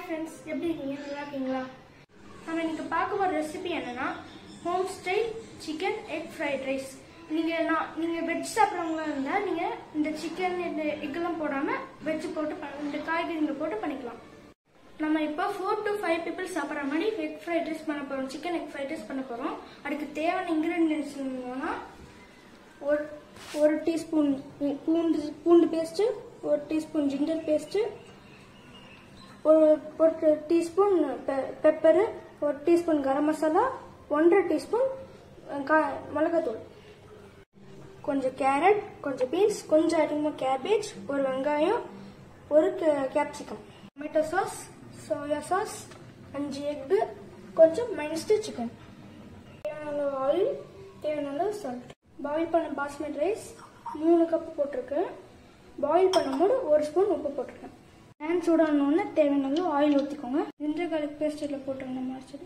Friends எப்படி இருக்கீங்க நல்லா இருக்கீங்களா நம்ம இன்னைக்கு பார்க்க போகிற ரெசிபி என்னன்னா home style chicken egg fried rice நீங்கள் நான் நீங்கள் வெஜ் சாப்பிட்றவங்களா இருந்தால் நீங்கள் இந்த சிக்கன் இந்த எக்கெல்லாம் போடாமல் வெஜ் போட்டு ப- இந்த காய்கறிங்களை போட்டு பண்ணிக்கலாம் நம்ம இப்போ ஃபோர் டு ஃபைவ் பீப்புள் சாப்பிட்ற மாதிரி எக் ஃப்ரைட் ரைஸ் பண்ண போகிறோம் சிக்கன் எக் ஃப்ரைட் ரைஸ் பண்ண போகிறோம் அதுக்கு தேவையான இன்க்ரீடியன்ஸ் என்னன்னா ஒரு ஒரு டீஸ்பூன் பூண்டு பூண்டு பேஸ்ட்டு ஒரு டீஸ்பூன் ஜிஞ்சர் பேஸ்ட்டு ஒரு ஒரு டீஸ்பூன் பெப்பரு ஒரு டீஸ்பூன் கரம் மசாலா ஒன்றரை டீஸ்பூன் கா மிளகாத்தூள் கொஞ்சம் கேரட் கொஞ்சம் பீன்ஸ் கொஞ்சம் அதிகமாக கேபேஜ் ஒரு வெங்காயம் ஒரு capsicum tomato sauce soya sauce அஞ்சு எக்கு கொஞ்சம் மைனஸ்டு சிக்கன் தேவையான அளவு ஆயில் தேவையான அளவு சால்ட் பாயில் பண்ண பாஸ்மதி ரைஸ் மூணு கப் போட்டிருக்கேன் பாயில் பண்ணும்போது ஒரு ஸ்பூன் உப்பு போட்டிருக்கேன் பேன் சூடானோடனே தேவையான அளவு ஆயில் ஊற்றிக்கோங்க ஜிஞ்சர் garlic பேஸ்ட் இதில் போட்டுருங்க மறைச்சது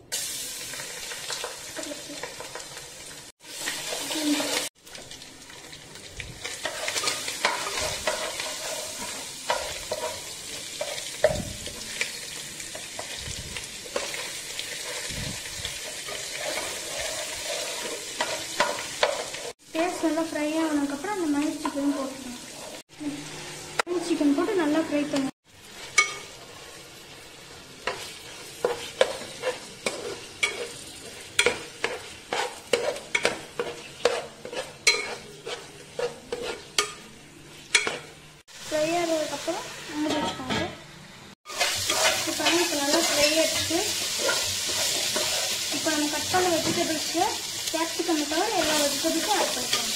பேஸ்ட் நல்லா ஃப்ரை ஆனதுக்கப்புறம் அந்த மைனஸ் சிக்கன் போட்டுக்கணும் மைனஸ் சிக்கன் போட்டு நல்லா ஃப்ரை பண்ணணும் ஃப்ரை ஆனதுக்கப்புறம் மூடி வச்சுக்கோங்க இப்போ வந்து இப்போ நல்லா ஃப்ரை ஆயிடுச்சு இப்போ நம்ம கட் பண்ண வெஜிடபிள்ஸில் கேப்சிகம் தவிர எல்லா வெஜிடபிள்ஸும் ஆட் பண்ணிக்கலாம்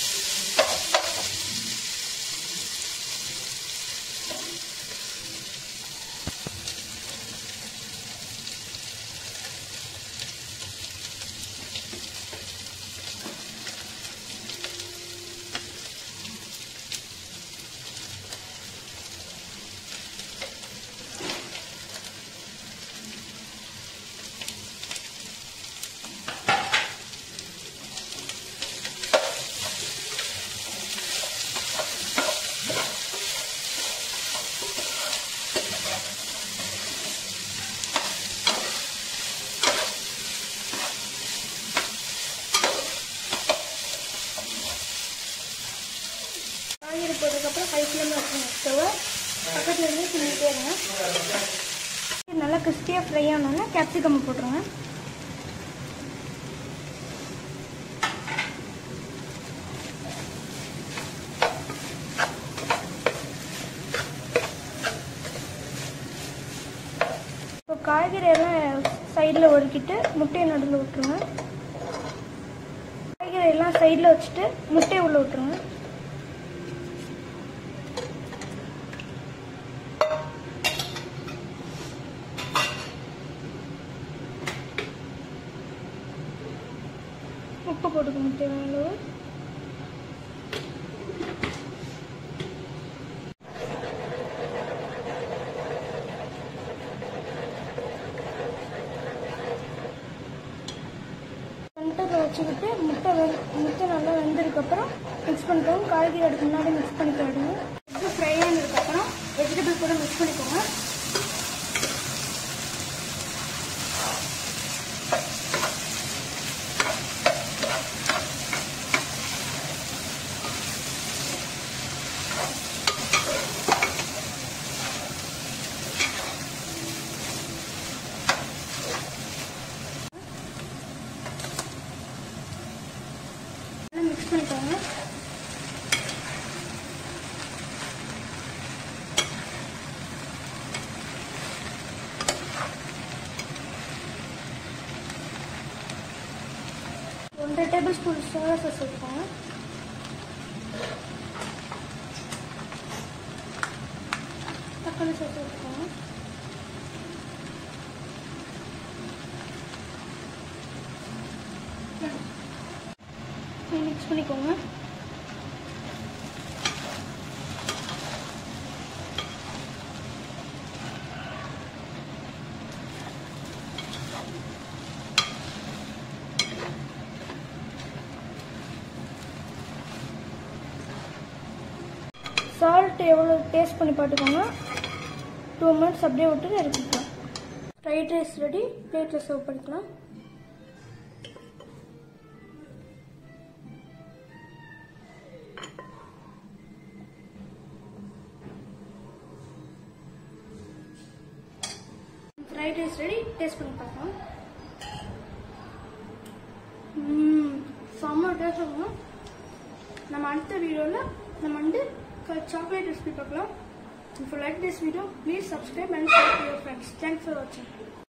காய்கறி போட்டதுக்கப்புறம் ஹை ஃப்ளேமில் வச்சுருங்க ஸ்டவ்வை பக்கத்தில் இருந்து கிண்டிட்டே இருங்க இது நல்லா கிறிஸ்பியாக ஃப்ரை ஆனோன்னா கேப்சிகம் போட்டுருங்க இப்போ காய்கறி எல்லாம் சைடில் ஒதுக்கிட்டு முட்டையை நடுவில் விட்டுருங்க காய்கறி எல்லாம் சைடில் வச்சுட்டு முட்டையை உள்ள விட்டுருங்க உப்பு போட்டுக்கணும் தேவையான அளவு சென்டரில் வச்சுக்கிட்டு முட்டை வெ முட்டை நல்லா வெந்ததுக்கப்புறம் மிக்ஸ் பண்ணிக்கோங்க காய்கறி அதுக்கு முன்னாடி மிக்ஸ் பண்ணிக்கிடுங்க இது ஃப்ரை ஆனதுக்கப்புறம் வெஜிடபிள் கூட மிக்ஸ் பண்ணிக்கோங்க நல்லா மிக்ஸ் பண்ணிக்கோங்க ஒன்றரை டேபிள் ஸ்பூன் சோயா சாஸ் ஊற்றிக்கோங்க தக்காளி சாஸ் ஊற்றிக்கோங்க மிக்ஸ் பண்ணிக்கோங்க சால்ட் எவ்வளோ டேஸ்ட் பண்ணி பார்த்துக்கோங்க டூ மினிட்ஸ் அப்படியே விட்டு இறக்கிக்கலாம் ஃப்ரைட் ரைஸ் ரெடி பிளேட்டில் சர்வ் பண்ணிக்கலாம் ஃப்ரைட் ரைஸ் ரெடி டேஸ்ட் பண்ணி பார்க்கலாம் ம் செம்ம டேஸ்ட் இருக்கும் நம்ம அடுத்த வீடியோவில் நம்ம வந்து சாக்லேட் ரெசிபி பார்க்கலாம் If you like this video, please subscribe and share to your friends. Thanks for watching.